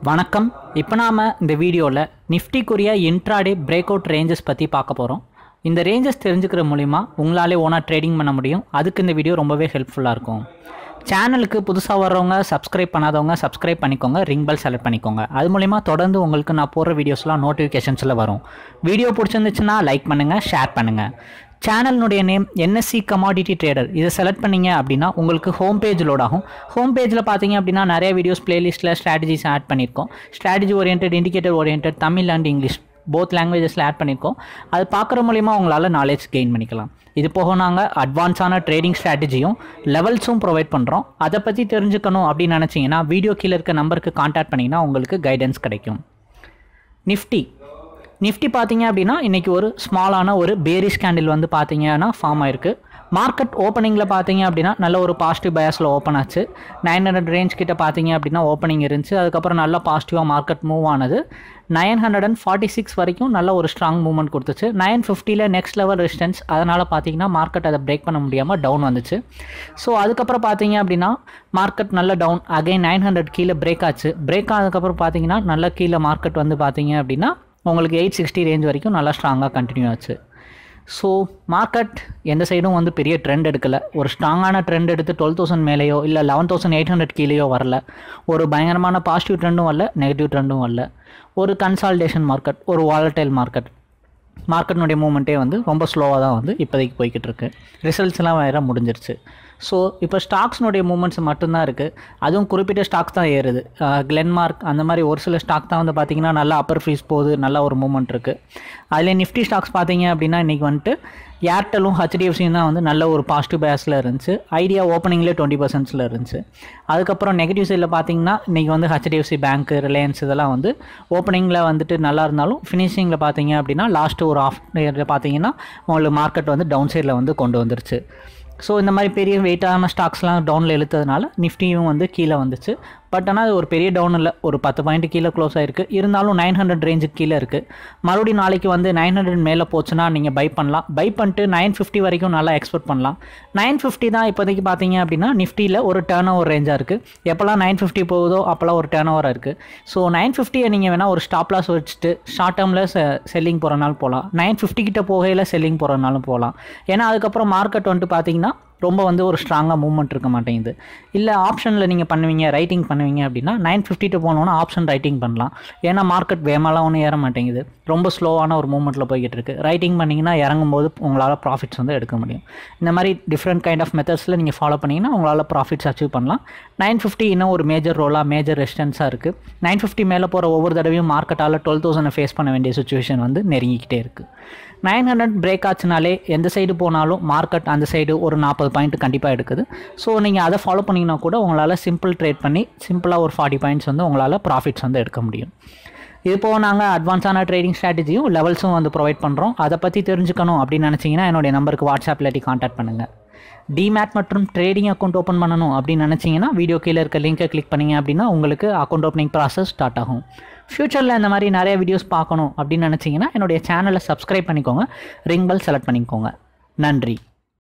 வணக்கம் இப்போ நாம் இந்த வீடியோவில் நிஃப்டிக்குரிய இன்ட்ராடே பிரேக் அவுட் ரேஞ்சஸ் பற்றி பார்க்க போகிறோம் இந்த ரேஞ்சஸ் தெரிஞ்சுக்கிற மூலிமா உங்களாலே ஓனாக ட்ரேடிங் பண்ண முடியும் அதுக்கு இந்த வீடியோ ரொம்பவே ஹெல்ப்ஃபுல்லாக இருக்கும் சேனலுக்கு புதுசாக வர்றவங்க சப்ஸ்கிரைப் பண்ணாதவங்க சப்ஸ்கிரைப் பண்ணிக்கோங்க ரிங் பெல் செலக்ட் பண்ணிக்கோங்க அது மூலிமா தொடர்ந்து உங்களுக்கு நான் போடுற வீடியோஸ்லாம் நோட்டிஃபிகேஷன்ஸில் வரும் வீடியோ பிடிச்சிருந்துச்சுன்னா லைக் பண்ணுங்கள் ஷேர் பண்ணுங்கள் சேனலினுடைய நேம் என்எஸ்சி கமாடிட்டி ட்ரேடர் இதை செலக்ட் பண்ணீங்க அப்படின்னா உங்களுக்கு ஹோம் பேஜ் லோட் ஆகும் ஹோம் பேஜில் பார்த்தீங்க அப்படின்னா நிறைய வீடியோஸ் பிளேலிஸ்ட்டில் ஸ்ட்ராட்டஜிஸ் ஆட் பண்ணியிருக்கோம் strategy orient indicator orient Tamil and English both லாங்குவேஜஸில் ஆட் பண்ணியிருக்கோம் அது பார்க்குற மூலிமா உங்களால் நாலேஜ் கெயின் பண்ணிக்கலாம் இது போக நாங்கள் அட்வான்ஸான ட்ரேடிங் ஸ்ட்ராட்டஜியும் லெவல்ஸும் ப்ரொவைட் பண்ணுறோம் அதை பற்றி தெரிஞ்சுக்கணும் அப்படின்னு நினச்சிங்கன்னா வீடியோ கீழே இருக்க நம்பருக்கு காண்டாக்ட் பண்ணிங்கன்னா உங்களுக்கு கைடன்ஸ் கிடைக்கும் நிஃப்டி நிஃப்டி பார்த்தீங்க அப்படின்னா இன்றைக்கி ஒரு ஸ்மாலான ஒரு பேரிஷ் கேண்டில் வந்து பார்த்தீங்கன்னா ஃபார்ம் ஆயிருக்கு மார்க்கெட் ஓப்பனிங்கில் பார்த்தீங்க அப்படின்னா நல்ல ஒரு பாசிட்டிவ் பயாஸில் ஓப்பன் ஆச்சு நைன் ஹண்ட்ரட் ரேஞ்ச் கிட்ட பார்த்தீங்க அப்படின்னா ஓப்பனிங் இருந்துச்சு அதுக்கப்புறம் நல்லா பாசிட்டிவாக மார்க்கெட் மூவ் ஆனது nine hundred and forty six வரைக்கும் நல்ல ஒரு ஸ்ட்ராங் மூவ்மெண்ட் கொடுத்துச்சு நைன் ஃபிஃப்டியில் நெக்ஸ்ட் லெவல் ரெசிஸ்டன்ஸ் அதனால் பார்த்தீங்கன்னா மார்க்கெட் அதை பிரேக் பண்ண முடியாமல் டவுன் வந்துச்சு ஸோ அதுக்கப்புறம் பார்த்தீங்க அப்படின்னா மார்க்கெட் நல்ல டவுன் அகைன் நைன் ஹண்ட்ரட் கீழே பிரேக் ஆச்சு பிரேக் ஆனதுக்கப்புறம் பார்த்தீங்கன்னா நல்ல கீழே மார்க்கெட் வந்து பார்த்தீங்க அப்படின்னா உங்களுக்கு எயிட் சிக்ஸ்டி ரேஞ்ச் வரைக்கும் நல்லா ஸ்ட்ராங்காக கண்டினியூ ஆச்சு ஸோ மார்க்கெட் எந்த சைடும் வந்து பெரிய ட்ரெண்ட் எடுக்கலை ஒரு ஸ்ட்ராங்கான ட்ரெண்ட் எடுத்து டுவெல் தௌசண்ட் மேலேயோ இல்லை லெவன் தௌசண்ட் எயிட் ஹண்ட்ரட் கீழேயோ வரல ஒரு பயங்கரமான பாசிட்டிவ் ட்ரெண்டும் வரல நெகட்டிவ் ட்ரெண்டும் வரல ஒரு கன்சால்டேஷன் மார்க்கெட் ஒரு வாலட்டைல் மார்க்கெட் மார்க்கெட்னுடைய மூமெண்ட்டே வந்து ரொம்ப ஸ்லோவாக தான் வந்து இப்போதைக்கு போய்கிட்டு இருக்கு ரிசல்ட்ஸ்லாம் வேறு முடிஞ்சிருச்சு ஸோ இப்போ ஸ்டாக்ஸ்னுடைய மூமெண்ட்ஸ் மட்டும்தான் இருக்குது அதுவும் குறிப்பிட்ட ஸ்டாக்ஸ் தான் ஏறுது கிளென்மார்க் அந்த மாதிரி ஒரு சில ஸ்டாக் தான் வந்து பார்த்திங்கன்னா நல்லா அப்பர் ஃபீஸ் போகுது நல்ல ஒரு மூமெண்ட் இருக்குது அதில் நிஃப்டி ஸ்டாக்ஸ் பார்த்தீங்க அப்படின்னா இன்றைக்கி வந்துட்டு ஏர்டெலும் ஹெச்டிஎஃப்சியும் தான் வந்து நல்ல ஒரு பாசிட்டிவ் பேஸில் இருந்துச்சு ஐடியா ஓப்பனிங்லேயே டுவெண்ட்டி பர்சன்ட்ஸில் இருந்துச்சு அதுக்கப்புறம் நெகட்டிவ் சைடில் பார்த்தீங்கன்னா இன்றைக்கி வந்து ஹெச்டிஎஃப்சி பேங்க் ரிலையன்ஸ் இதெல்லாம் வந்து ஓப்பனிங்கில் வந்துட்டு நல்லா இருந்தாலும் ஃபினிஷிங்கில் பார்த்தீங்க அப்படின்னா லாஸ்ட்டு ஒரு ஆஃப் இயரில் பார்த்தீங்கன்னா உங்களுக்கு மார்க்கெட் வந்து டவுன் சைடில் வந்து கொண்டு வந்துருச்சு ஸோ இந்த மாதிரி பெரிய வெயிட்டான ஸ்டாக்ஸ்லாம் டவுனில் இழுத்ததுனால நிஃப்டியும் வந்து கீழே வந்துச்சு பட் ஆனால் அது ஒரு பெரிய டவுன் இல்லை ஒரு பத்து பாயிண்ட் கீழே க்ளோஸ் ஆயிருக்கு இருந்தாலும் நைன் ஹண்ட்ரட் ரேஞ்சுக்கு கீழே இருக்குது மறுபடியும் நாளைக்கு வந்து நைன் ஹண்ட்ரட் மேலே போச்சுன்னா நீங்கள் பை பண்ணலாம் பை பண்ணிட்டு நைன் ஃபிஃப்டி வரைக்கும் நல்லா எக்ஸ்பெக்ட் பண்ணலாம் நைன் ஃபிஃப்டி தான் இப்போதைக்கு பார்த்தீங்க அப்படின்னா நிஃப்டியில் ஒரு டேர்ன் ஓவர் ரேஞ்சாக இருக்குது எப்போல்லாம் நைன் ஃபிஃப்டி போகுதோ அப்போல்லாம் ஒரு டேர்ன் ஓவராக இருக்குது ஸோ நைன் ஃபிஃப்டியை நீங்கள் வேணால் ஒரு ஸ்டாப் லாஸ் வச்சுட்டு ஷார்ட் டேர்மில் செல்லிங் போகிறனாலும் போகலாம் நைன் ஃபிஃப்டி கிட்ட போகையில் செல்லிங் போகிறனாலும் போகலாம் ஏன்னா அதுக்கப்புறம் மார்க்கெட் வந்துட்டு பார்த்தீங்கன்னா ரொம்ப வந்து ஒரு ஸ்ட்ராங்காக மூவ்மெண்ட் இருக்க மாட்டேங்குது இல்லை ஆப்ஷனில் நீங்கள் பண்ணுவீங்க ரைட்டிங் பண்ணுவீங்க அப்படின்னா நைன் ஃபிஃப்டிட்டு போனோன்னா ஆப்ஷன் ரைட்டிங் பண்ணலாம் ஏன்னா மார்க்கெட் வேமாலாம் ஒன்றும் ஏற மாட்டேங்குது ரொம்ப ஸ்லோவான ஒரு மூவ்மெண்ட்டில் போய்கிட்டு இருக்குது ரைட்டிங் பண்ணிங்கன்னா இறங்கும்போது உங்களால் ப்ராஃபிட்ஸ் வந்து எடுக்க முடியும் இந்த மாதிரி டிஃப்ரெண்ட் கைண்ட் ஆஃப் மெத்தட்ஸில் நீங்கள் ஃபாலோ பண்ணிங்கன்னா உங்களால் ப்ராஃபிட்ஸ் அச்சீவ் பண்ணலாம் நைன் ஃபிஃப்டி இன்னும் ஒரு மேஜர் ரோலாக மேஜர் ரெசிஸ்டன்ஸாக இருக்குது நைன் ஃபிஃப்டி மேலே போகிற ஒவ்வொரு தடவையும் மார்க்கெட்டால் டுவெல் தௌசண்ட் ஃபேஸ் பண்ண வேண்டிய சுச்சுவேஷன் வந்து நெருங்கிக்கிட்டே இருக்குது நைன் ஹண்ட்ரட் பிரேக் ஆச்சுனாலே எந்த சைடு போனாலும் மார்க்கெட் அந்த சைடு ஒரு நாற்பது பாயிண்ட் கண்டிப்பாக எடுக்குது ஸோ நீங்கள் அதை ஃபாலோ பண்ணிங்கன்னா கூட உங்களால் சிம்பிள் ட்ரேட் பண்ணி சிம்பிளாக ஒரு ஃபார்ட்டி பாயிண்ட்ஸ் வந்து உங்களால் ப்ராஃபிட்ஸ் வந்து எடுக்க முடியும் இது போக நாங்கள் அட்வான்ஸான ட்ரேடிங் ஸ்ட்ராட்டஜியும் லெவல்ஸும் வந்து ப்ரொவைட் பண்ணுறோம் அதை பற்றி தெரிஞ்சுக்கணும் அப்படின்னு நினச்சிங்கன்னா என்னுடைய நம்பருக்கு வாட்ஸ்அப் இல்லாட்டி கான்டாக்ட் பண்ணுங்கள் டிமேட் மற்றும் ட்ரேடிங் அக்கௌண்ட் ஓப்பன் பண்ணணும் அப்படின்னு நினச்சிங்கன்னா வீடியோ கீழே இருக்க லிங்கை கிளிக் பண்ணிங்க அப்படின்னா உங்களுக்கு அக்கௌண்ட் ஓப்பனிங் ப்ராசஸ் ஸ்டார்ட் ஆகும் ஃப்யூச்சரில் இந்த மாதிரி நிறைய வீடியோஸ் பார்க்கணும் அப்படின்னு நினச்சிங்கன்னா என்னுடைய சேனலை சப்ஸ்கிரைப் பண்ணிக்கோங்க ரிங் பெல் செலக்ட் பண்ணிக்கோங்க நன்றி